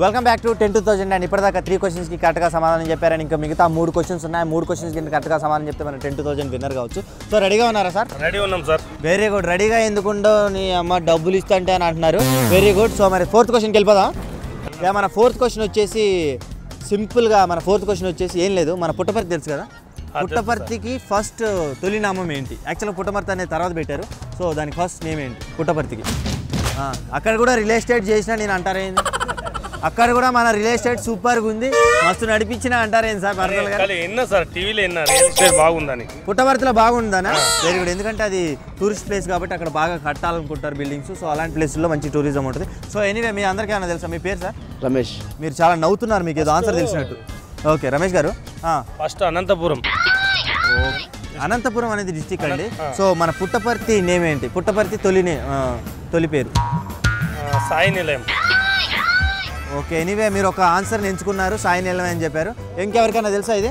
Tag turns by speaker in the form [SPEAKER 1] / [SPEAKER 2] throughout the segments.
[SPEAKER 1] Welcome back to ten two thousand and ఇప్పటిదాకా three క్వశ్చన్స్కి కరెక్ట్గా సమాధానం చెప్పారని ఇంకా మిగతా మూడు క్వశ్చన్స్ ఉన్నాయి మూడు క్వశ్చన్స్కి కరెక్ట్గా సమాధానం చెప్తే మనం టెన్ టూ థౌసండ్ విన్నర్ కావచ్చు సో రెడీగా ఉన్నారా సార్
[SPEAKER 2] రెడీ ఉన్నాం సార్
[SPEAKER 1] వెరీ గుడ్ రెడీగా ఎందుకుండో నీ అమ్మ డబ్బులు ఇస్తంటే అని అంటున్నారు వెరీ గుడ్ సో మరి ఫోర్త్ క్వశ్చన్కి వెళ్ళిపోదాం ఇక మన ఫోర్త్ క్వశ్చన్ వచ్చేసి సింపుల్గా మన ఫోర్త్ క్వశ్చన్ వచ్చేసి ఏం లేదు మన పుట్టపర్తి తెలుసు కదా పుట్టపర్తికి ఫస్ట్ తొలి నామం ఏంటి యాక్చువల్గా పుట్టపర్తి అనేది తర్వాత పెట్టారు సో దానికి ఫస్ట్ నేమ్ ఏంటి పుట్టపర్తికి ఆ, అక్కడ కూడా రియల్ ఎస్టేట్ చేసినా నేను అంటారేంది అక్కడ కూడా మన రియల్ ఎస్టేట్ సూపర్గా ఉంది మస్తు నడిపించిన అంటారేంది సార్ పర్సనల్గా
[SPEAKER 2] కానీ ఎన్నా సార్ టీవీలో ఎన్నా రియల్ ఎస్టేట్ బాగుందని
[SPEAKER 1] పుట్టపర్తిలో బాగుందనా వెరీ గుడ్ ఎందుకంటే అది టూరిస్ట్ ప్లేస్ కాబట్టి అక్కడ బాగా కట్టాలనుకుంటారు బిల్డింగ్స్ సో అలాంటి ప్లేస్లో మంచి టూరిజం ఉంటుంది సో ఎనీవే మీ అందరికీ ఏమైనా తెలుసా మీ పేరు సార్
[SPEAKER 3] రమేష్
[SPEAKER 1] మీరు చాలా నవ్వుతున్నారు మీకు ఏదో ఆన్సర్ తెలిసినట్టు ఓకే రమేష్ గారు ఆ,
[SPEAKER 2] ఫస్ట్ అనంతపురం
[SPEAKER 1] అనంతపురం అనేది డిస్టిక్ అండి సో మన పుట్టపర్తి నేమ్ ఏంటి పుట్టపర్తి తొలి నే- ఆ, తొలి పేరు
[SPEAKER 2] ఆ, సాయి నిలయం
[SPEAKER 1] ఓకే ఎనీవే మీరు ఒక ఆన్సర్ ఎంచుకున్నారు సాయి నిలయం అని చెప్పారు ఇంకెవరికైనా తెలుసా ఇది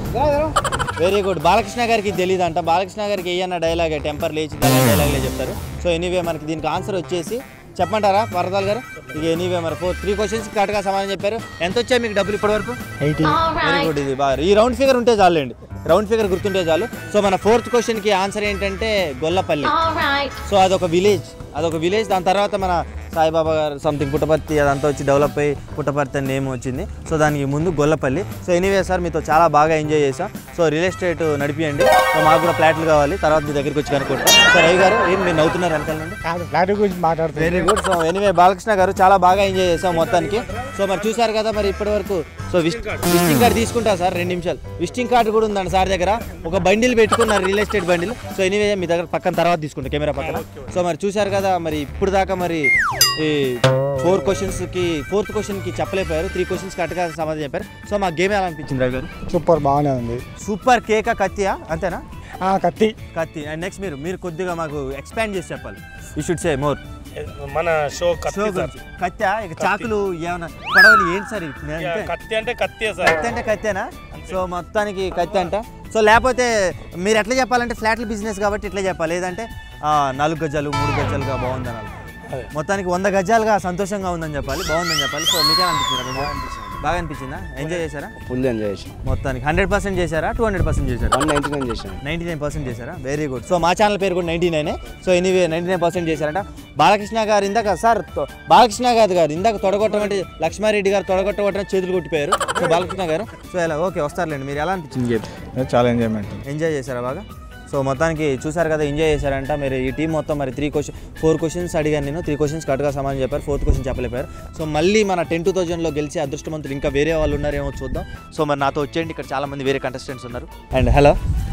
[SPEAKER 1] వెరీ గుడ్ బాలకృష్ణ గారికి తెలియదు అంట బాలకృష్ణ గారికి ఏయన్న డైలాగే టెంపర్ లేచి డైలాగ్లే చెప్తారు సో ఎనీవే మనకి దీనికి ఆన్సర్ వచ్చేసి చెప్పమంటారా వరదాల్ గారు ఇక ఎనీవే మరి ఫోర్ త్రీ క్వశ్చన్స్ కరెక్ట్గా సమాధానం చెప్పారు ఎంత వచ్చాయి మీకు డబ్బులు ఇప్పటివరకు వెరీ గుడ్ ఇది బాగా ఈ రౌండ్ ఫిగర్ ఉంటే చాలండి రౌండ్ ఫిగర్ గుర్తుంటే చాలు సో మన ఫోర్త్ క్వశ్చన్కి ఆన్సర్ ఏంటంటే గొల్లపల్లి సో అదొక విలేజ్ అదొక విలేజ్ దాని తర్వాత మన సాయిబాబా గారు సంథింగ్ పుట్టపర్తి అదంతా వచ్చి డెవలప్ అయ్యి పుట్టపర్తి అని నేమ్ వచ్చింది సో దానికి ముందు గొల్లపల్లి సో ఎనీవే సార్ మీతో చాలా బాగా ఎంజాయ్ చేసాం సో రియల్ ఎస్టేట్ నడిపియండి సో మాకు కూడా ఫ్లాట్లు కావాలి తర్వాత మీ దగ్గరికి వచ్చి కనుక్కుంటాం సో రవి గారు ఏం మీరు నవ్వుతున్నారు వెనకాల నుండి
[SPEAKER 4] కాదు ఫ్లాట్ గురించి మాట్లాడుతుంది
[SPEAKER 1] very good so anyway Balakrishna garu చాలా బాగా ఎంజాయ్ చేసాం మొత్తానికి సో మరి చూశారు కదా మరి ఇప్పటి వరకు సో విజిటింగ్ కార్డు తీసుకుంటా సార్ రెండు నిమిషాలు విజిటింగ్ కార్డు కూడా ఉందండి సార్ దగ్గర ఒక బండిల్ పెట్టుకున్నారు real estate bundle so anyway మీ దగ్గర పక్కన తర్వాత తీసుకుంటా కెమెరా పక్కన సో మరి చూశారు కదా మరి ఇప్పుడు దాకా మరి ఈ ఫోర్ క్వశ్చన్స్కి ఫోర్త్ క్వశ్చన్కి చెప్పలేకపోయారు త్రీ క్వశ్చన్స్ కరెక్ట్గా సమాధానం చెప్పారు సో మా గేమ్ ఎలా అనిపించింది రవి గారు
[SPEAKER 4] సూపర్ బాగానే ఉంది
[SPEAKER 1] సూపర్ కేకా కత్తియా అంతేనా
[SPEAKER 4] ఆ, కత్తి
[SPEAKER 1] కత్తి అండ్ నెక్స్ట్ మీరు మీరు కొద్దిగా మాకు ఎక్స్పాండ్ చేసి చెప్పాలి యూ షుడ్ సే మోర్
[SPEAKER 2] మన షో
[SPEAKER 1] షో
[SPEAKER 2] కత్తి సార్
[SPEAKER 1] గురించి కత్తా ఇక చాకులు ఏమన్నా పడవలు ఏంటి సార్ ఇవి?
[SPEAKER 2] ఇక
[SPEAKER 1] అంతే.
[SPEAKER 2] కత్తి అంటే కత్తే సార్
[SPEAKER 1] కత్తి అంటే కత్తేనా సో మొత్తానికి కత్తి అంట సో లేకపోతే మీరు ఎట్లా చెప్పాలంటే ఫ్లాట్ల బిజినెస్ కాబట్టి ఇట్లా చెప్పాలి లేదంటే ఆ, నాలుగు గజాలు మూడు గజాలుగా బాగుంది అనాలి
[SPEAKER 2] అదే.
[SPEAKER 1] మొత్తానికి వంద గజాలుగా సంతోషంగా ఉందని చెప్పాలి బాగుందని చెప్పాలి సో మీకేం అనిపించిందా బాగా అనిపించిందా ఎంజాయ్ చేశారా
[SPEAKER 3] ఫుల్ ఎంజాయ్ చేసాం
[SPEAKER 1] మొత్తానికి హండ్రెడ్ పర్సెంట్ చేశారా టూ హండ్రెడ్ పర్సెంట్ చేశారా
[SPEAKER 3] వన్ నైన్టీ నైన్ చేసాం
[SPEAKER 1] నైంటీ నైన్ పర్సెంట్ చేశారా వెరీ గుడ్ సో మా ఛానల్ పేరు కూడా నైంటీ నైనే so anyway ninety nine percent చేశారంట బాలకృష్ణ గారు ఇందాక సార్ తొ- బాలకృష్ణ గారు గారు ఇందాక తొడగొట్టమంటే లక్ష్మారెడ్డి గారు తొడగొట్టబట్టిన చేతులు కొట్టిపోయారు సో బాలకృష్ణ గారు సో ఎలా ఓకే వస్తారులేండి మీరు ఎలా అనిపించింది గేమ్
[SPEAKER 4] చాలా ఎంజాయ్మెంట్
[SPEAKER 1] ఎంజాయ్ చేశారా బాగా సో మొత్తానికి చూసారు కదా ఎంజాయ్ చేశారంట మీరు ఈ టీం మొత్తం మరి త్రీ క్వశ్చన్ ఫోర్ క్వశ్చన్స్ అడిగాను నేను త్రీ క్వశ్చన్స్ కరెక్ట్గా సమాధానం చెప్పారు ఫోర్త్ క్వశ్చన్ చెప్పలేపారు సో మళ్ళీ మన టెన్ టూ థౌజండ్లో గెలిచి అదృష్టవంతులు ఇంకా వేరే వాళ్ళు ఉన్నారేమో చూద్దాం సో మరి నాతో వచ్చేయండి ఇక్కడ చాలా మంది వేరే కంటెస్టెంట్స్ ఉన్నారు అండ్ హలో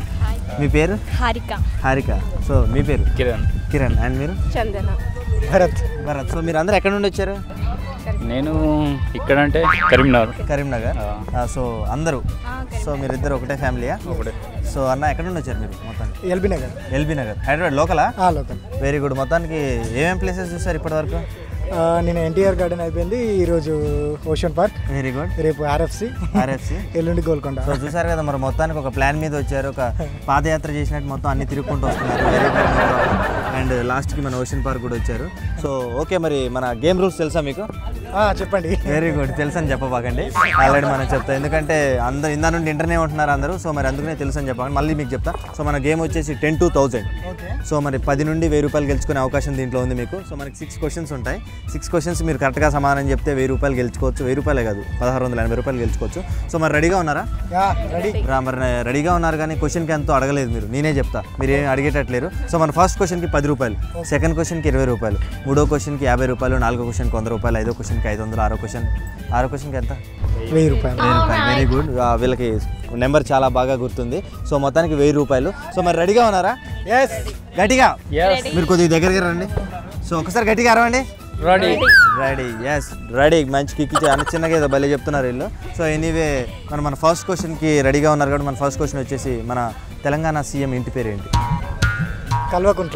[SPEAKER 1] మీ పేరు
[SPEAKER 5] హారిక
[SPEAKER 1] హారిక సో మీ పేరు
[SPEAKER 3] కిరణ్
[SPEAKER 1] కిరణ్ అండ్ మీరు
[SPEAKER 5] చందన
[SPEAKER 4] భరత్
[SPEAKER 1] భరత్ సో మీరు అందరూ ఎక్కడ నుండి వచ్చారు
[SPEAKER 6] నేను ఇక్కడ అంటే కరీంనగర్
[SPEAKER 1] కరీంనగర్
[SPEAKER 6] ఆ.
[SPEAKER 1] ఆ, సో అందరూ సో మీరిద్దరు ఒకటే ఫ్యామిలీయా
[SPEAKER 6] ఒకటే
[SPEAKER 1] సో అన్న ఎక్కడ నుండి వచ్చారు మీరు మొత్తానికి
[SPEAKER 4] ఎల్బీ నగర్
[SPEAKER 1] ఎల్బీ నగర్ హైదరాబాద్ లోకలా
[SPEAKER 4] ఆ, లోకల్
[SPEAKER 1] వెరీ గుడ్ మొత్తానికి ఏమేమి ప్లేసెస్ చూసారు ఇప్పటివరకు
[SPEAKER 4] ఆ, నేను ఎన్టీఆర్ గార్డెన్ అయిపోయింది ఈరోజు ఓషన్ పార్క్
[SPEAKER 1] వెరీ గుడ్
[SPEAKER 4] రేపు ఆర్ఎఫ్సి
[SPEAKER 1] ఆర్ఎఫ్సి
[SPEAKER 4] ఎల్లుండి గోల్కొండ
[SPEAKER 1] సో చూసారు కదా మరి మొత్తానికి ఒక ప్లాన్ మీద వచ్చారు ఒక పాదయాత్ర చేసినట్టు మొత్తం అన్ని తిరుగుకుంటూ వస్తున్నారు వెరీ గుడ్ అండ్ లాస్ట్కి మన ఓషన్ పార్క్ కూడా వచ్చారు సో ఓకే మరి మన గేమ్ రూల్స్ తెలుసా మీకు
[SPEAKER 4] ఆ, చెప్పండి
[SPEAKER 1] వెరీ గుడ్ తెలుసు అని చెప్పబాకండి ఆల్రెడీ మనం చెప్తా ఎందుకంటే అందరు ఇందా నుండి ఇంటర్నే ఉంటున్నారు అందరూ సో మరి అందుకనే తెలుసు అని చెప్పండి మళ్ళీ మీకు చెప్తా సో మన గేమ్ వచ్చేసి ten two thousand
[SPEAKER 4] okay
[SPEAKER 1] so మరి పది నుండి వెయ్యి రూపాయలు గెలుచుకునే అవకాశం దీంట్లో ఉంది మీకు సో మనకి సిక్స్ క్వశ్చన్స్ ఉంటాయి సిక్స్ క్వశ్చన్స్ మీరు కరెక్ట్గా సమాధానం చెప్తే వెయ్యి రూపాయలు గెలుచుకోవచ్చు వెయ్యి రూపాయలే కాదు పదహారు వందల ఎనభై రూపాయలు గెలుచుకోవచ్చు సో మరి రెడీగా ఉన్నారా
[SPEAKER 4] యా రెడీ
[SPEAKER 1] రా మరి రెడీగా ఉన్నారు కానీ క్వశ్చన్కి ఎంతో అడగలేదు మీరు నేనే చెప్తా మీరు ఏం అడిగేటట్లేరు సో మన ఫస్ట్ క్వశ్చన్కి పది రూపాయలు సెకండ్ క్వశ్చన్కి ఇరవై రూపాయలు మూడో క్వశ్చన్కి యాభై రూపాయలు నాలుగో క్వశ్చన్కి వంద రూపాయలు ఐదో క్వశ్చన్కి ఐదు వందలు ఆరో క్వశ్చన్ ఆరో క్వశ్చన్కి ఎంత
[SPEAKER 4] వెయ్యి రూపాయలు
[SPEAKER 1] వెయ్యి రూపాయలు వెరీ గుడ్ వీళ్ళకి నెంబర్ చాలా బాగా గుర్తుంది సో మొత్తానికి వెయ్యి రూపాయలు సో మరి రెడీగా ఉన్నారా ఎస్ గట్టిగా మీరు కొద్దిగా దగ్గరికి రండి సో ఒకసారి గట్టిగా అరవండి
[SPEAKER 6] రెడీ
[SPEAKER 1] రెడీ ఎస్ రెడీ మంచి కిక్ ఇచ్చే అన్న చిన్నగా ఏదో భలే చెప్తున్నారు వీళ్ళు సో ఎనీవే మన మన ఫస్ట్ క్వశ్చన్కి రెడీగా ఉన్నారు కాబట్టి మన ఫస్ట్ క్వశ్చన్ వచ్చేసి మన తెలంగాణ సీఎం ఇంటి పేరు ఏంటి
[SPEAKER 4] కల్వకుంట్ల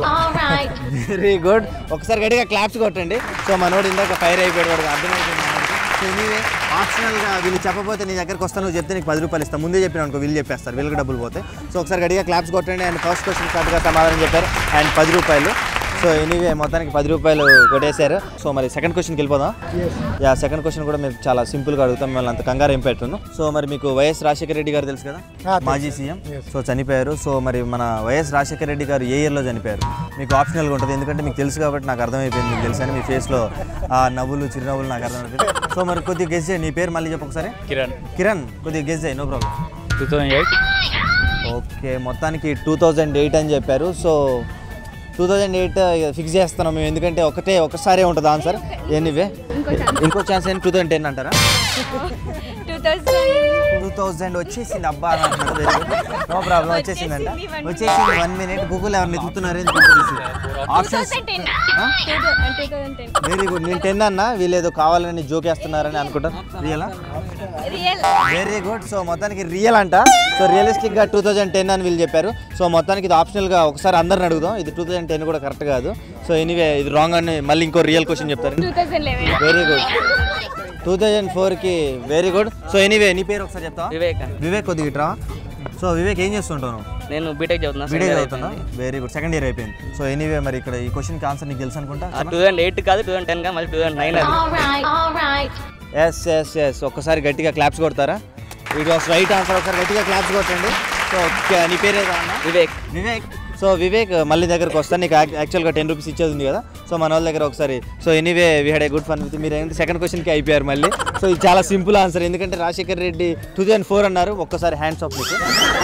[SPEAKER 1] వెరీ గుడ్ ఒకసారి గట్టిగా క్లాప్స్ కొట్టండి సో మనోడు ఇందాక ఫైర్ అయిపోయాడు వాడికి అర్థమైపోయింది సో ఎనీవే ఆప్షనల్గా వీళ్ళు చెప్పకపోతే నీ దగ్గరకు వస్తాను నువ్వు చెప్తే నీకు పది రూపాయలు ఇస్తాను ముందే చెప్పిన అనుకో వీళ్ళు చెప్పేస్తారు వీళ్ళకి డబ్బులు పోతే సో ఒకసారి గట్టిగా క్లాప్స్ కొట్టండి అండ్ ఫస్ట్ క్వశ్చన్ కరెక్ట్గా సమాధానం చెప్పారు అండ్ పది రూపాయలు సో ఎనీవే మొత్తానికి పది రూపాయలు కొట్టేశారు సో మరి సెకండ్ క్వశ్చన్కి వెళ్ళిపోదాం యా సెకండ్ క్వశ్చన్ కూడా మేము చాలా సింపుల్గా అడుగుతాం మిమ్మల్ని అంత కంగారు ఏం పెట్టను సో మరి మీకు వైఎస్ రాజశేఖర రెడ్డి గారు తెలుసు కదా
[SPEAKER 4] ఆ, తెలుసు.
[SPEAKER 1] మాజీ సీఎం సో చనిపోయారు సో మరి మన వైఎస్ రాజశేఖర రెడ్డి గారు ఏ ఇయర్లో చనిపోయారు మీకు ఆప్షనల్గా ఉంటుంది ఎందుకంటే మీకు తెలుసు కాబట్టి నాకు అర్థమైపోయింది మీకు తెలుసు అని మీ ఫేస్లో ఆ నవ్వులు చిరునవ్వులు నాకు అర్థమైపోయింది సో మరి కొద్దిగా గెస్ చేయి నీ పేరు మళ్ళీ చెప్పు ఒకసారి
[SPEAKER 6] కిరణ్
[SPEAKER 1] కిరణ్ కొద్దిగా గెస్ చేయి no problem
[SPEAKER 6] two thousand eight
[SPEAKER 1] okay మొత్తానికి టూ థౌజండ్ ఎయిట్ అని చెప్పారు so two thousand eight fix చేస్తున్నాం మేము ఎందుకంటే ఒకటే ఒకసారి ఉంటుంది ఆన్సర్ ఎనీవే ఇంకో ఛాన్స్ ఏంటి టూ థౌజండ్ టెన్ అంటారా
[SPEAKER 3] టూ థౌసండ్
[SPEAKER 1] టూ థౌజండ్ వచ్చేసింది అబ్బా నో ప్రాబ్లం వచ్చేసిందంట
[SPEAKER 3] వచ్చేసింది, one
[SPEAKER 1] వచ్చేసింది వన్ మినిట్ గూగుల్ ఎవరిని ఎత్తుతున్నారు options
[SPEAKER 3] ten two thousand ten
[SPEAKER 1] very good నేను టెన్ అన్న వీళ్ళు ఏదో కావాలని జోక్ వేస్తున్నారని అనుకుంటాను రియలా
[SPEAKER 3] రియల్
[SPEAKER 1] వెరీ గుడ్ సో మొత్తానికి రియల్ అంట సో రియలిస్టిక్ గా టూ థౌజండ్ టెన్ అని వీళ్ళు చెప్పారు సో మొత్తానికి ఇది ఆప్షనల్ గా ఒకసారి అందరిని అడుగుదాం ఇది టూ థౌజండ్ టెన్ కూడా కరెక్ట్ కాదు సో ఎనీవే ఇది రాంగ్ అని మళ్ళీ ఇంకో రియల్ క్వశ్చన్ చెప్తారు
[SPEAKER 3] two thousand eleven
[SPEAKER 1] very good two thousand ఫోర్కి వెరీ గుడ్ సో ఎనీవే నీ పేరు ఒకసారి చెప్తావా
[SPEAKER 5] వివేక్
[SPEAKER 1] వివేక్ కొద్దిగా ఇట్రా సో వివేక్ ఏం చేస్తుంటావు
[SPEAKER 5] నేను బీటెక్ చదువుతున్నా
[SPEAKER 1] వీడియో చదువుతున్నా వెరీ గుడ్ సెకండ్ ఇయర్ అయిపోయింది సో ఎనీవే మరి ఇక్కడ ఈ క్వశ్చన్కి ఆన్సర్ నీకు తెలుసు అనుకుంటా
[SPEAKER 5] టూ థౌసండ్ ఎయిట్ కాదు టూ థౌసండ్ టెన్ కాదు మళ్ళీ టూ థౌసండ్ నైన్ అది
[SPEAKER 1] ఎస్ ఎస్ ఎస్ ఒక్కసారి గట్టిగా క్లాప్స్ కొడతారా ఇట్ వాస్ రైట్ ఆన్సర్ ఒకసారి గట్టిగా క్లాప్స్ కొట్టండి సో నీ పేరు ఏదో అన్నా
[SPEAKER 5] వివేక్
[SPEAKER 1] వివేక్ సో వివేక్ మళ్ళీ దగ్గరకు వస్తాను నీకు యాక్చువల్గా టెన్ రూపీస్ ఇచ్చేది ఉంది కదా సో మన వాళ్ళ దగ్గర ఒకసారి so anyway we had a good fun with మీరు ఏంటి సెకండ్ క్వశ్చన్కి అయిపోయారు మళ్ళీ సో ఇది చాలా సింపుల్ ఆన్సర్ ఎందుకంటే Rajasekhar Reddy two thousand four అన్నారు ఒక్కసారి హ్యాండ్స్ ఆఫ్ మీకు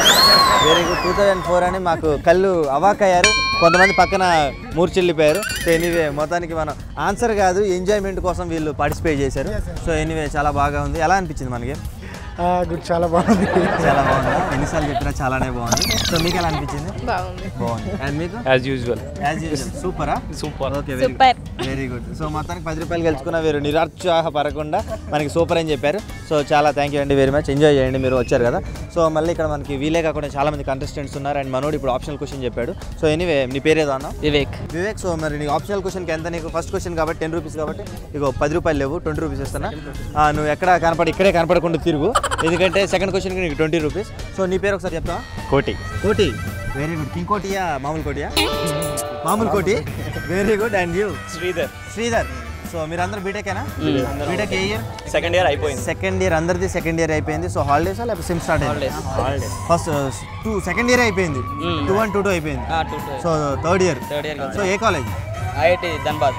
[SPEAKER 1] very good two thousand four అని మాకు కళ్ళు అవాక్ అయ్యారు కొంతమంది పక్కన మూర్చెళ్ళిపోయారు సో ఎనీవే మొత్తానికి మనం ఆన్సర్ కాదు ఎంజాయ్మెంట్ కోసం వీళ్ళు పార్టిసిపేట్ చేశారు సో ఎనీవే చాలా బాగా ఉంది ఎలా అనిపించింది మనకి
[SPEAKER 4] గుడ్ చాలా బాగుంది
[SPEAKER 1] చాలా బాగుంది ఎన్నిసార్లు చెప్పినా చాలానే బాగుంది సో మీకు ఎలా అనిపించింది
[SPEAKER 3] బాగుంది
[SPEAKER 1] బాగుంది అండ్ మీకు
[SPEAKER 6] యాజ్ యూజువల్
[SPEAKER 1] యాజ్ యూజువల్ సూపరా
[SPEAKER 6] super
[SPEAKER 1] okay
[SPEAKER 3] Super.
[SPEAKER 1] Very good so మొత్తానికి పది రూపాయలు గెలుచుకున్న వీరు నిరుత్సాహపడకుండా మనకి సూపర్ అని చెప్పారు సో చాలా థ్యాంక్ యూ అండి వెరీ మచ్ ఎంజాయ్ చేయండి మీరు వచ్చారు కదా సో మళ్ళీ ఇక్కడ మనకి వీలే కాకుండా చాలా మంది కంటెస్టెంట్స్ ఉన్నారు అండ్ మనోడు ఇప్పుడు ఆప్షనల్ క్వశ్చన్ చెప్పాడు సో ఎనీవే నీ పేరు ఏదో అన్నా
[SPEAKER 5] వివేక్
[SPEAKER 1] వివేక్ సో మరి నీకు ఆప్షనల్ క్వశ్చన్కి ఎంత నీకు ఫస్ట్ క్వశ్చన్ కాబట్టి టెన్ రూపీస్ కాబట్టి ఇగో పది రూపాయలు లేవు ట్వంటీ రూపీస్ ఇస్తున్నా ఆ, నువ్వు ఎక్కడ కనపడి ఇక్కడే కనపడకుండా తిరుగు ఎందుకంటే సెకండ్ క్వశ్చన్కి నీకు ట్వంటీ రూపీస్ సో నీ పేరు ఒకసారి చెప్తా
[SPEAKER 6] కోటి
[SPEAKER 1] కోటి వెరీ గుడ్ కింగ్ కోటియా మామూలు కోటియా మామూలు కోటి very good and you
[SPEAKER 6] Sridhar
[SPEAKER 1] Sridhar so మీరందరూ బీటెకేనా బీటెక్ ఏ ఇయర్
[SPEAKER 6] సెకండ్ ఇయర్ అయిపోయింది
[SPEAKER 1] సెకండ్ ఇయర్ అందరిది సెకండ్ ఇయర్ అయిపోయింది సో హాలిడేసా లేకపోతే సిమ్ స్టార్ట్ అయింది ఫస్ట్ టూ సెకండ్ ఇయర్ అయిపోయింది
[SPEAKER 5] Hmm.
[SPEAKER 1] Two one two two అయిపోయింది
[SPEAKER 5] two two
[SPEAKER 1] so third year
[SPEAKER 5] third year
[SPEAKER 1] so ఏ college
[SPEAKER 5] IIT Dhanbad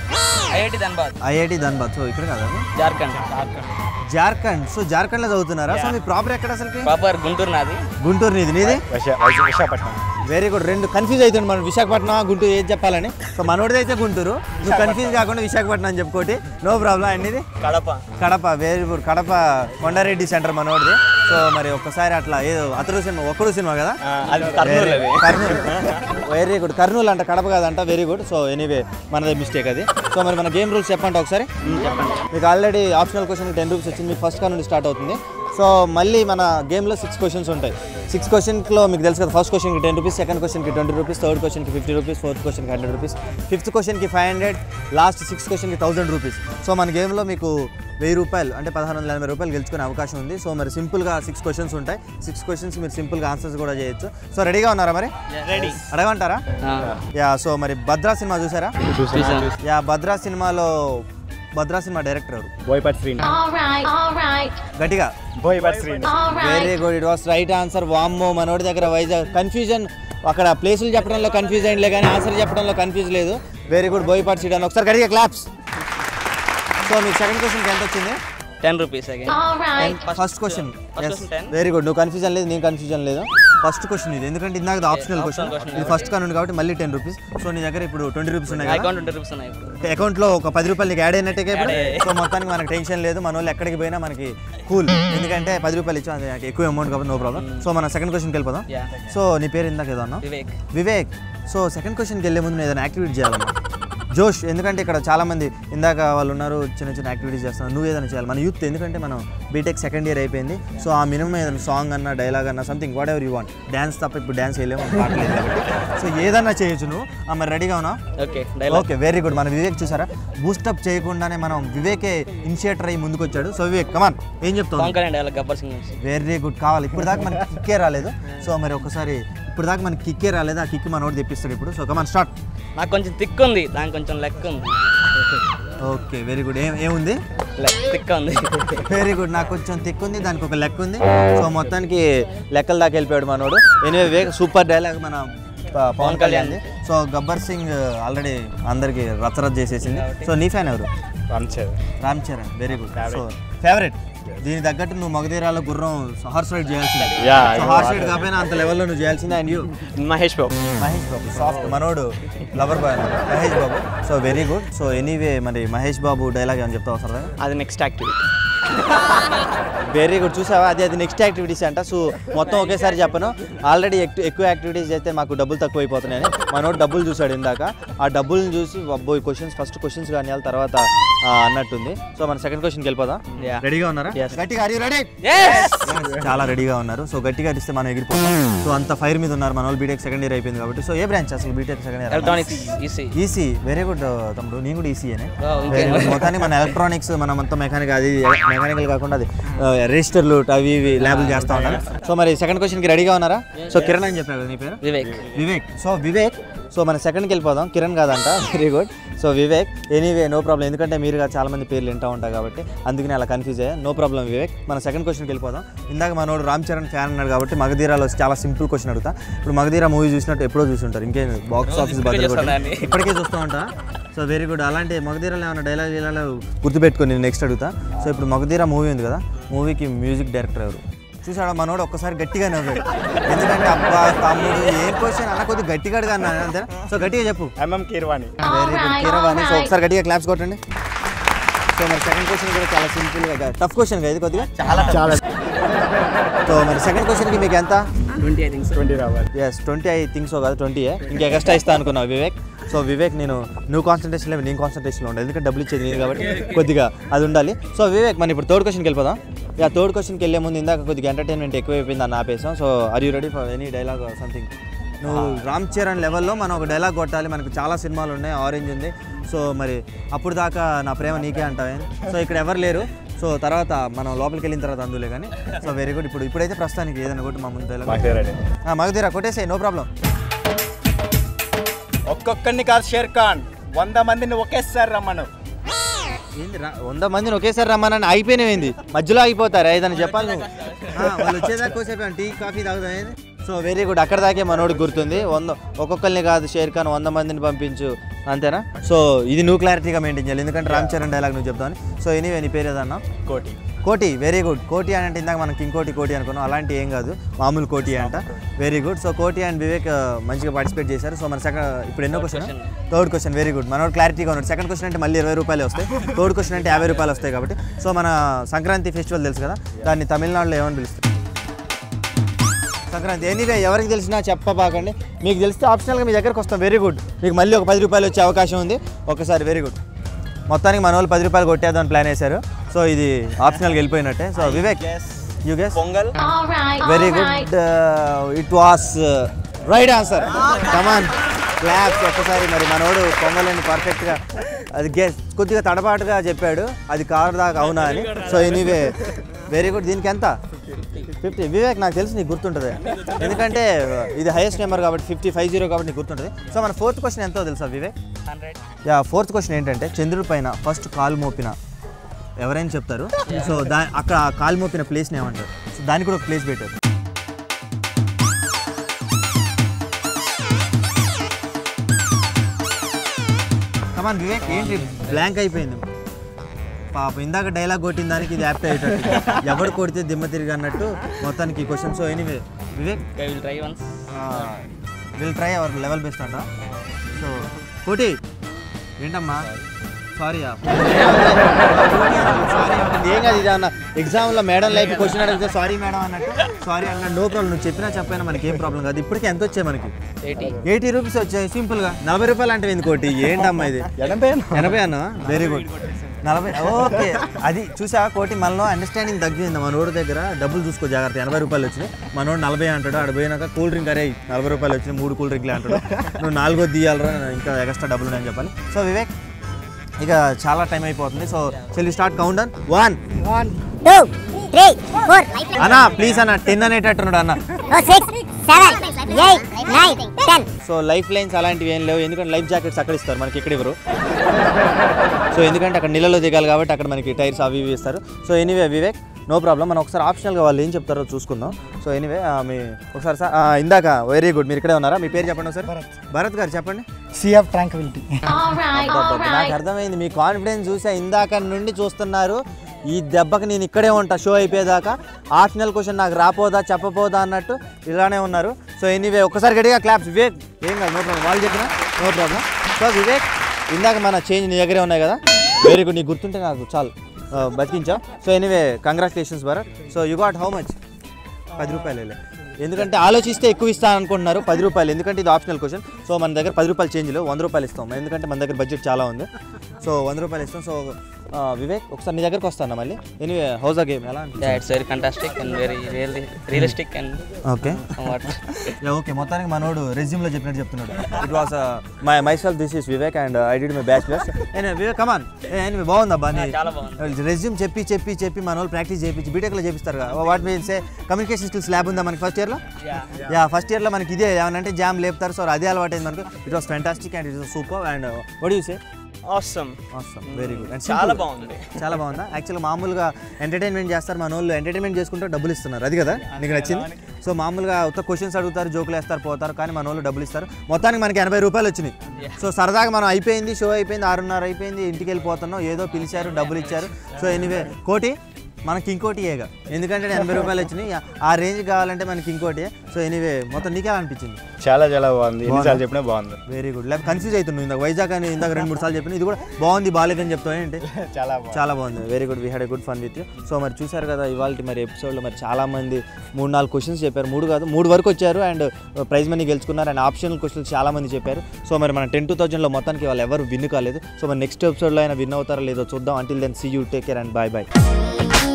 [SPEAKER 5] IIT Dhanbad
[SPEAKER 1] IIT Dhanbad so ఇక్కడ కాదు
[SPEAKER 5] జార్ఖండ్ జార్ఖండ్
[SPEAKER 1] జార్ఖండ్ సో జార్ఖండ్లో చదువుతున్నారా సో మీ ప్రాపర్ ఎక్కడ అసలుకి
[SPEAKER 5] ప్రాపర్ గుంటూరు నాది
[SPEAKER 1] గుంటూరు నీది నీది
[SPEAKER 6] విశాఖపట్నం
[SPEAKER 1] వెరీ గుడ్ రెండు కన్ఫ్యూజ్ అవుతుంది మనం విశాఖపట్నం గుంటూరు ఏది చెప్పాలని సో మనోడిది అయితే గుంటూరు నువ్వు కన్ఫ్యూజ్ కాకుండా విశాఖపట్నం అని చెప్పుకోటి నో ప్రాబ్లం అండి
[SPEAKER 6] Kadapa
[SPEAKER 1] Kadapa very good Kadapa Kondareddy centre మనోడిది సో మరి ఒక్కసారి అట్లా ఏదో అతడు సినిమా ఒక్కడు సినిమా కదా
[SPEAKER 6] అది కర్నూలు అది
[SPEAKER 1] కర్నూలు వెరీ గుడ్ కర్నూలు అంట కడప కాదంట వెరీ గుడ్ సో ఎనీవే మనదే మిస్టేక్ అది సో మరి మన గేమ్ రూల్స్ చెప్పండి ఒకసారి చెప్పండి మీకు already optional question ten rupees వచ్చింది మీకు ఫస్ట్ కా నుండి స్టార్ట్ అవుతుంది సో మళ్ళీ మన గేమ్లో సిక్స్ క్వశ్చన్స్ ఉంటాయి సిక్స్ క్వశ్చన్స్లో మీకు తెలుసు కదా ఫస్ట్ క్వశ్చన్కి టెన్ రూపీస్ సెకండ్ క్వశ్చన్కి ట్వంటీ రూపీస్ థర్డ్ క్వశ్చన్కి ఫిఫ్టీ రూపీస్ ఫోర్త్ క్వశ్చన్కి హండ్రెడ్ రూపీస్ ఫిఫ్త్ క్వశ్చన్కి ఫైవ్ హండ్రెడ్ లాస్ట్ సిక్స్ క్వశ్చన్కి థౌసండ్ రూపీస్ సో మన గేమ్లో మీకు వెయ్యి రూపాయలు అంటే పదహారు వందల ఎనభై రూపాయలు గెలుచుకునే అవకాశం ఉంది సో మరి సింపుల్గా సిక్స్ క్వశ్చన్స్ ఉంటాయి సిక్స్ క్వశ్చన్స్ మీరు సింపుల్గా ఆన్సర్స్ కూడా చేయొచ్చు సో రెడీగా ఉన్నారా మరి
[SPEAKER 6] రెడీ
[SPEAKER 1] అడగమంటారా యా సో మరి భద్రా సినిమా చూసారా యా భద్రా సినిమాలో భద్రా సినిమా డైరెక్టర్ ఎవరు
[SPEAKER 6] బోయపాటి శ్రీని
[SPEAKER 1] గట్టిగా
[SPEAKER 6] Boyapati Srini
[SPEAKER 1] very good it was right answer వామ్మో మనోడి దగ్గర వైజాగ్ కన్ఫ్యూజన్ అక్కడ ప్లేసులు చెప్పడంలో కన్ఫ్యూజ్ అయిందిలే కానీ ఆన్సర్ చెప్పడంలో కన్ఫ్యూజ్ లేదు వెరీ గుడ్ బోయపాటి సీట్ అని ఒకసారి గట్టిగా క్లాప్స్ సో మీకు సెకండ్ క్వశ్చన్కి ఎంత వచ్చింది
[SPEAKER 5] ten rupees again
[SPEAKER 1] first question
[SPEAKER 5] First question 10.
[SPEAKER 1] Very good నువ్వు కన్ఫ్యూజన్ లేదు నేను కన్ఫ్యూజన్ లేదు ఫస్ట్ క్వశ్చన్ ఇది ఎందుకంటే ఇందాక ఆప్షనల్ క్వశ్చన్
[SPEAKER 5] question
[SPEAKER 1] ఇది ఫస్ట్ కానుంది కాబట్టి మళ్ళీ టెన్ రూపీస్ సో నీ దగ్గర ఇప్పుడు ట్వంటీ రూపీస్ ఉన్నాయి కదా
[SPEAKER 5] అకౌంట్ ట్వంటీ రూపీస్ ఉన్నాయి ఇప్పుడు
[SPEAKER 1] అకౌంట్ లో ఒక పది రూపాయలు నీకు యాడ్ అయినట్టే ఇప్పుడు
[SPEAKER 5] Add అయ్యాయి.
[SPEAKER 1] సో మొత్తానికి మనకి టెన్షన్ లేదు మన వాళ్ళు ఎక్కడికి పోయినా మనకి కూల్ ఎందుకంటే పది రూపాయలు ఇచ్చాం అది నాకు ఎక్కువ అమౌంట్ కాబట్టి నో ప్రాబ్లం సో మన సెకండ్ క్వశ్చన్కి వెళ్ళిపోదాం
[SPEAKER 5] యా
[SPEAKER 1] సో నీ పేరు ఇందాక ఏదో అన్నా
[SPEAKER 5] వివేక్
[SPEAKER 1] వివేక్ సో సెకండ్ క్వశ్చన్కి వెళ్ళే ముందు నేను ఏదైనా యాక్టివిటీ చేయాలమ్మా జోష్ ఎందుకంటే ఇక్కడ చాలా మంది ఇందాక వాళ్ళు ఉన్నారు చిన్న చిన్న యాక్టివిటీస్ చేస్తున్నారు నువ్వు ఏదైనా చేయాలి మన యూత్ ఎందుకంటే మనం బీటెక్ సెకండ్ ఇయర్ అయిపోయింది సో ఆ మినిమం ఏదైనా సాంగ్ అన్న డైలాగ్ అన్న something whatever you want dance తప్ప ఇప్పుడు డ్యాన్స్ చేయలేము పాటలేదు కాబట్టి సో ఏదన్నా చేయొచ్చు నువ్వు ఆ, మరి రెడీగా ఉన్నావు
[SPEAKER 5] okay dialogue
[SPEAKER 1] okay very good మన వివేక్ చూసారా బూస్టప్ చేయకుండానే మనం వివేకే ఇనిషియేటర్ అయ్యి ముందుకు వచ్చాడు సో వివేక్ కమాన్ ఏం చెప్తావు
[SPEAKER 5] పవన్ కళ్యాణ్ డైలాగ్ గబ్బర్ సింగ్ నుంచి
[SPEAKER 1] వెరీ గుడ్ కావాలి ఇప్పుడు దాకా మనకి కిక్కే రాలేదు సో మరి ఒకసారి ఇప్పుడు దాకా మనకి కిక్కే రాలేదు ఆ కిక్ మనోడు తెప్పిస్తాడు ఇప్పుడు సో కమాన్ స్టార్ట్
[SPEAKER 5] నాకు కొంచెం థిక్ ఉంది దానికి కొంచెం లెక్క ఉంది
[SPEAKER 1] ఓకే వెరీ గుడ్ ఏం ఏముంది
[SPEAKER 5] థిక్ ఉంది
[SPEAKER 1] వెరీ గుడ్ నాకు కొంచెం తిక్కు ఉంది దానికి ఒక లెక్క ఉంది సో మొత్తానికి లెక్కల దాకా వెళ్ళిపోయాడు మనోడు ఎనివే సూపర్ డైలాగ్ మన ప- పవన్ కళ్యాణ్ సో గబ్బర్ సింగ్ ఆల్రెడీ అందరికి రచ్చరత్ చేసేసింది సో నీ ఫ్యాన్ ఎవరు
[SPEAKER 6] పంచేది
[SPEAKER 1] Ram Charan very good so favourite దీని తగ్గట్టు నువ్వు మగధీరాల గుర్రం హార్స్ రైడ్ చేయాల్సింది
[SPEAKER 6] Yeah, I
[SPEAKER 1] so
[SPEAKER 6] know
[SPEAKER 1] horse
[SPEAKER 6] what
[SPEAKER 1] ride
[SPEAKER 6] it-
[SPEAKER 1] కాకపోయినా అంత లెవెల్లో నువ్వు చేయాల్సిందే and you
[SPEAKER 6] Mahesh Babu
[SPEAKER 1] Mahesh Babu soft మనోడు లవర్ బాయ్ అన్నమాట. Mahesh Babu so very good so anyway మరి మహేష్ బాబు డైలాగ్ ఏమని చెప్తావు సరదా
[SPEAKER 5] అది నెక్స్ట్ యాక్టివిటీ
[SPEAKER 1] వెరీ గుడ్ చూసావా అది అది నెక్స్ట్ యాక్టివిటీస్ అంట సో మొత్తం ఒకేసారి చెప్పను ఆల్రెడీ ఎక్కువ యాక్టివిటీస్ చేస్తే మాకు డబ్బులు తక్కువ అయిపోతున్నాయని మనోడు డబ్బులు చూసాడు ఇందాక ఆ డబ్బులను చూసి అబ్బో క్వశ్చన్స్ ఫస్ట్ క్వశ్చన్స్ కానీ వాళ్ళ తర్వాత ఆ, అన్నట్టుంది సో మన సెకండ్ క్వశ్చన్కి వెళ్ళిపోదాం
[SPEAKER 5] Yeah.
[SPEAKER 1] రెడీగా ఉన్నారా
[SPEAKER 5] Yes.
[SPEAKER 1] గట్టిగా రెడీ చాలా రెడీగా ఉన్నారు సో గట్టిగా అరిస్తే మనం ఎగిరిపోతాం సో అంత ఫైర్ మీద ఉన్నారు మన వాళ్ళు బీటెక్ సెకండ్ ఇయర్ అయిపోయింది కాబట్టి సో ఏ బ్రాంచ్ అసలు B Tech second year
[SPEAKER 5] electronics EC
[SPEAKER 1] EC very good తమ్ముడు నేను కూడా ఈసీఏనే
[SPEAKER 5] Oh, ఇంకేం.
[SPEAKER 1] మొత్తానికి మన ఎలక్ట్రానిక్స్ మన మొత్తం మెకానిక్ అది మెకానికల్ కాకుండా అది రిజిస్టర్లు అవి ఇవి ల్యాబులు చేస్తూ ఉన్నారు సో మరి సెకండ్ క్వశ్చన్కి రెడీగా ఉన్నారా సో కిరణ్ అని చెప్పారు కదా నీ పేరు
[SPEAKER 5] వివేక్
[SPEAKER 1] వివేక్ సో వివేక్ సో మన సెకండ్కి వెళ్ళిపోదాం కిరణ్ కాదంట very good so Vivek anyway no problem ఎందుకంటే మీరు కాదు చాలా మంది పేర్లు వింటూ ఉంటారు కాబట్టి అందుకని అలా కన్ఫ్యూజ్ అయ్యా నో ప్రాబ్లం వివేక్ మన సెకండ్ క్వశ్చన్కి వెళ్ళిపోదాం ఇందాక మనోడు రామ్ చరణ్ ఫ్యాన్ అన్నాడు కాబట్టి మగధీరాలో చాలా సింపుల్ క్వశ్చన్ అడుగుతా ఇప్పుడు మగధీరా మూవీ చూసినట్టు ఎప్పుడో చూసుంటారు ఇంకేం బాక్స్ ఆఫీస్
[SPEAKER 5] ఇప్పటికే
[SPEAKER 1] బద్దలు
[SPEAKER 5] చూస్తాను
[SPEAKER 1] కొట్టి
[SPEAKER 5] దాన్ని.
[SPEAKER 1] ఇప్పటికే చూస్తూ ఉంటా సో వెరీ గుడ్ అలాంటి మగధీరాలో ఏమైనా డైలాగ్ ఇలా గుర్తుపెట్టుకొని నేను నెక్స్ట్ అడుగుతా సో ఇప్పుడు మగధీరా మూవీ ఉంది కదా మూవీకి మ్యూజిక్ డైరెక్టర్ ఎవరు చూసాడా మనోడు ఒక్కసారి గట్టిగా నవ్వాడు ఎందుకంటే అబ్బా తమ్ముడు ఏం క్వశ్చన్ అన్న కొద్దిగా గట్టిగా అడిగా అన్నా అంతేనా సో గట్టిగా చెప్పు
[SPEAKER 6] MM Keeravani
[SPEAKER 1] very good Keeravani so ఒకసారి గట్టిగా క్లాప్స్ కొట్టండి సో మరి సెకండ్ క్వశ్చన్ కూడా చాలా సింపుల్గా టఫ్ క్వశ్చన్ కదా ఇది కొద్దిగా
[SPEAKER 4] చాలా
[SPEAKER 1] సో మరి సెకండ్ క్వశ్చన్కి మీకు ఎంత
[SPEAKER 5] ట్వంటీ ఐ థింగ్స్
[SPEAKER 6] ట్వంటీ రావాలి
[SPEAKER 1] yes twenty I think so కాదు ట్వంటీ ఇంకా ఎక్స్ట్రా ఇస్తా అనుకున్నావు వివేక్ సో వివేక్ నేను నువ్వు కాన్సన్ట్రేషన్ లేదు నేను కాన్సన్ట్రేషన్లో ఉండాలి ఎందుకంటే డబ్బులు ఇచ్చేది నేను కాబట్టి కొద్దిగా అది ఉండాలి సో వివేక్ మనం ఇప్పుడు థర్డ్ క్వశ్చన్కి వెళ్ళిపోదాం యా థర్డ్ క్వశ్చన్కి వెళ్ళే ముందు ఇందాక కొద్దిగా ఎంటర్టైన్మెంట్ ఎక్కువ అయిపోయింది అని ఆపేసాం so are you ready for any dialogue something నువ్వు రామ్ చరణ్ లెవెల్లో మనం ఒక డైలాగ్ కొట్టాలి మనకు చాలా సినిమాలు ఉన్నాయి ఆరెంజ్ ఉంది సో మరి అప్పుడు దాకా నా ప్రేమ నీకే అంటావే సో ఇక్కడ ఎవరు లేరు సో తర్వాత మనం లోపలికి వెళ్ళిన తర్వాత అందులే కానీ సో వెరీ గుడ్ ఇప్పుడు ఇప్పుడైతే ప్రస్తుతానికి ఏదైనా కొట్టి మా ముందు డైలాగ్
[SPEAKER 6] మాకు రెడీ
[SPEAKER 1] మగధీరా కొట్టేసాయి నో ప్రాబ్లం
[SPEAKER 6] ఒక్కొక్కరిని కాదు షేర్ ఖాన్ వంద మందిని ఒకేసారి రమ్మను
[SPEAKER 1] ఏంది రా- వంద మందిని ఒకేసారి రమ్మనని అయిపోయినవేంది మధ్యలో అయిపోతారు ఏదైనా చెప్పాలి నువ్వు ఆ, వాళ్ళు వచ్చేదాకా కోసేపు టీ కాఫీ తాగుదాం ఏంది సో వెరీ గుడ్ అక్కడ దాకే మనోడికి గుర్తుంది వంద ఒక్కొక్కరిని కాదు షేర్ ఖాన్ వంద మందిని పంపించు అంతేనా సో ఇది నువ్వు క్లారిటీగా మెయింటైన్ చేయాలి ఎందుకంటే రామ్ చరణ్ డైలాగ్ నువ్వు చెప్తాను సో ఎనీవే నీ పేరు ఏదన్నా
[SPEAKER 6] కోటి
[SPEAKER 1] కోటి వెరీ గుడ్ కోటి అని అంటే ఇందాక మనం ఇంకోటి కోటి అనుకున్నాం అలాంటి ఏం కాదు మామూలు కోటి అంట very good so Koti and Vivek ఆ, మంచిగా పార్టిసిపేట్ చేశారు సో మన సెకండ్ ఇప్పుడు ఎన్నో question third question very good మనోడు క్లారిటీగా ఉన్నాడు సెకండ్ క్వశ్చన్ అంటే మళ్ళీ ఇరవై రూపాయలు వస్తాయి థర్డ్ క్వశ్చన్ అంటే యాభై రూపాయలు వస్తాయి కాబట్టి సో మన సంక్రాంతి ఫెస్టివల్ తెలుసు కదా దాన్ని తమిళనాడులో ఏమని పిలుస్తారు సంక్రాంతి ఎనీవే ఎవరికి తెలిసినా చెప్పబాకండి మీకు తెలిస్తే ఆప్షనల్గా మీ దగ్గరకు వస్తాం వెరీ గుడ్ మీకు మళ్ళీ ఒక పది రూపాయలు వచ్చే అవకాశం ఉంది ఒకసారి వెరీ గుడ్ మొత్తానికి మన వాళ్ళు పది రూపాయలు కొట్టేద్దామని ప్లాన్ వేశారు సో ఇది ఆప్షనల్గా వెళ్ళిపోయినట్టే so Vivek you guess
[SPEAKER 6] Pongal
[SPEAKER 1] very good it was right answer come on claps ఒక్కసారి మరి మనోడు పొంగలని పర్ఫెక్ట్గా అది గెస్ కొద్దిగా తడబాటుగా చెప్పాడు అది కారు దాకా అవునా అని సో ఎనీవే వెరీ గుడ్ దీనికి ఎంత ఫిఫ్టీ వివేక్ నాకు తెలిసి నీకు గుర్తుంటుంది ఎందుకంటే ఇది హైయెస్ట్ నెంబర్ కాబట్టి ఫిఫ్టీ ఫైవ్ జీరో కాబట్టి నీకు గుర్తుంటుంది సో మన ఫోర్త్ క్వశ్చన్ ఎంతో తెలుసా Vivek
[SPEAKER 5] hundred
[SPEAKER 1] yeah fourth question ఏంటంటే చంద్రుడి పైన ఫస్ట్ కాలు మోపిన ఎవరైనా చెప్తారు సో దా అక్కడ ఆ కాలు మోపిన ప్లేస్ని ఏమంటారు సో దానికి కూడా ఒక ప్లేస్ పెట్టారు కమాన్ వివేక్ ఏంటి బ్లాంక్ అయిపోయింది పాప ఇందాక డైలాగ్ కొట్టిన దానికి ఇది యాప్ట్ అయ్యేటట్టు ఎవడు కొడితే దిమ్మ తిరిగి అన్నట్టు మొత్తానికి ఈ question so anyway Vivek
[SPEAKER 5] I will try once
[SPEAKER 1] will try our level best అంట సో కోటి ఏంటమ్మా సారీ సారీ ఏం కాదు ఇది అన్న ఎగ్జామ్లో మేడం లైఫ్ క్వశ్చన్ అడిగితే సారీ మేడం అన్నట్టు సారీ అన్న నో ప్రాబ్లం నువ్వు చెప్పినా చెప్పైనా మనకి ఏం ప్రాబ్లం కాదు ఇప్పటికి ఎంత వచ్చాయి మనకి
[SPEAKER 5] ఎయిటీ
[SPEAKER 1] ఎయిటీ రూపీస్ వచ్చాయి సింపుల్గా నలభై రూపాయలు అంటే ఎందుకు కోటి ఏంటమ్మా ఇది
[SPEAKER 6] ఎనభై
[SPEAKER 1] ఎనభై అన్న వెరీ గుడ్ నలభై ఓకే అది చూసా కోటి మనలో అండర్స్టాండింగ్ తగ్గింది మన రోడ్డు దగ్గర డబ్బులు చూసుకో జాగ్రత్త ఎనభై రూపాయలు వచ్చినాయి మనోడు నలభై అంటాడు ఆడ పోయినాక కూల్ డ్రింక్ అరే నలభై రూపాయలు వచ్చినాయి మూడు కూల్ డ్రింక్లే అంటాడు నువ్వు నాలుగో తీయాలరా ఇంకా ఎక్స్ట్రా డబ్బులు ఉన్నాయని చెప్పాలి సో వివేక్ ఇక చాలా టైం అయిపోతుంది సో చెల్లి start count down one
[SPEAKER 7] two, three, four,
[SPEAKER 1] అన్నా ప్లీజ్ అన్న టెన్ అనేటట్టున్నాడు అన్న
[SPEAKER 7] oh, six, seven, eight nine ten
[SPEAKER 1] so life lines అలాంటివి ఏం లేవు ఎందుకంటే లైఫ్ జాకెట్స్ అక్కడ ఇస్తారు మనకి ఇక్కడ ఇవ్వరు సో ఎందుకంటే అక్కడ నీళ్ళలో దిగాలి కాబట్టి అక్కడ మనకి టైర్స్ అవి ఇవి ఇస్తారు so anyway Vivek no problem మనం ఒకసారి ఆప్షనల్గా వాళ్ళు ఏం చెప్తారో చూసుకుందాం సో ఎనీవే మీ ఒకసారి సార్ ఇందాక వెరీ గుడ్ మీరు ఇక్కడే ఉన్నారా మీ పేరు చెప్పండి ఒకసారి భరత్ గారు చెప్పండి
[SPEAKER 4] సీ ఆఫ్ ట్రాంక్విలిటీ
[SPEAKER 1] అబ్బబ్బబ్బ, నాకు అర్థమైంది మీ కాన్ఫిడెన్స్ చూసా ఇందాక నుండి చూస్తున్నారు ఈ దెబ్బకి నేను ఇక్కడే ఉంటా షో అయిపోయేదాకా ఆప్షనల్ క్వశ్చన్ నాకు రాపోదా చెప్పపోదా అన్నట్టు ఇలానే ఉన్నారు సో ఎనీవే ఒకసారి గట్టిగా క్లాప్స్ వివేక్ ఏం కాదు నో ప్రాబ్లం వాళ్ళు చెప్పిన నో ప్రాబ్లం సో వివేక్ ఇందాక మన చేంజ్ నీ దగ్గరే ఉన్నాయి కదా వెరీ గుడ్ నీకు గుర్తుంటే నాకు చాలు ఆ, బతికించావు so anyway congratulations Bharat so you got how much పది రూపాయలు ఎందుకంటే ఆలోచిస్తే ఎక్కువ ఇస్తాను అనుకుంటున్నారు పది రూపాయలు ఎందుకంటే ఇది ఆప్షనల్ క్వశ్చన్ సో మన దగ్గర పది రూపాయలు చేంజ్ లేవు వంద రూపాయలు ఇస్తాం ఎందుకంటే మన దగ్గర బడ్జెట్ చాలా ఉంది సో వంద రూపాయలు ఇస్తాం సో ఆ, వివేక్ ఒకసారి నీ దగ్గరకు వస్తాను మళ్ళీ ఎనీవే హౌస్ ఆ గేమ్ ఎలా
[SPEAKER 5] Yeah, it's very fantastic and very really realistic and
[SPEAKER 1] okay
[SPEAKER 5] what.
[SPEAKER 1] Okay మొత్తానికి మనోడు రెజ్యూమ్లో చెప్పినట్టు చెప్తున్నాడు it was my myself this is Vivek and I did my bachelors Vivek come on anyway బాగుందబ్బా నీ
[SPEAKER 5] చాలా బాగుంది.
[SPEAKER 1] రెజ్యూమ్ చెప్పి చెప్పి చెప్పి మన వాళ్ళు ప్రాక్టీస్ చేయించి బీటెక్లో చేపిస్తారు కదా what means communication skills lab ఉందా మనకి ఫస్ట్ ఇయర్లో యా ఫస్ట్ ఇయర్లో మనకి ఇదే ఏమనంటే జామ్ లేపుతారు సో అదే అలవాటు అయింది మనకు it was fantastic and it was super and what you say
[SPEAKER 6] awesome
[SPEAKER 1] అవసరం వెరీ గుడ్ అండ్
[SPEAKER 6] చాలా బాగుంది
[SPEAKER 1] చాలా బాగుందా యాక్చువల్గా మామూలుగా ఎంటర్టైన్మెంట్ చేస్తారు మన వాళ్ళు ఎంటర్టైన్మెంట్ చేసుకుంటే డబ్బులు ఇస్తున్నారు అది కదా నీకు నచ్చింది సో మామూలుగా ఉత్త క్వశ్చన్స్ అడుగుతారు జోకులు వేస్తారు పోతారు కానీ మన వాళ్ళు డబ్బులు ఇస్తారు మొత్తానికి మనకి ఎనభై రూపాయలు వచ్చినాయి సో సరదాగా మనం అయిపోయింది షో అయిపోయింది ఆరున్నర అయిపోయింది ఇంటికి వెళ్ళిపోతున్నాం ఏదో పిలిచారు డబ్బులు ఇచ్చారు సో ఎనీవే కోటి మనకి ఇంకోటి ఏగా ఎందుకంటే ఎనభై రూపాయలు వచ్చినాయి ఆ రేంజ్ కావాలంటే మనకి ఇంకోటి సో ఎనీవే మొత్తం నీకే అనిపించింది
[SPEAKER 6] చాలా చాలా బాగుంది ఎన్నిసార్లు చెప్పినా బాగుంది
[SPEAKER 1] వెరీ గుడ్ లేకపోతే కన్ఫ్యూజ్ అవుతున్నావు ఇందాక వైజాగ్ అని ఇందాక రెండు మూడు సార్లు చెప్పిన ఇది కూడా బాగుంది బాగాలేదని చెప్తావు ఏంటి
[SPEAKER 6] చాలా బాగుంది
[SPEAKER 1] చాలా బాగుంది very good we had a good fun with you so మరి చూసారు కదా ఇవాళ మరి ఎపిసోడ్లో మరి చాలా మంది మూడు నాలుగు క్వశ్చన్స్ చెప్పారు మూడు కాదు మూడు వరకు వచ్చారు అండ్ ప్రైజ్ మనీ గెలుచుకున్నారు అండ్ ఆప్షనల్ క్వశ్చన్స్ చాలా మంది చెప్పారు సో మరి మన టెన్ టూ థౌసండ్లో మొత్తానికి వాళ్ళు ఎవరు విన్ కాలేదు సో మరి నెక్స్ట్ ఎపిసోడ్లో అయినా విన్ అవుతారో లేదో చూద్దాం until then see you take care and bye bye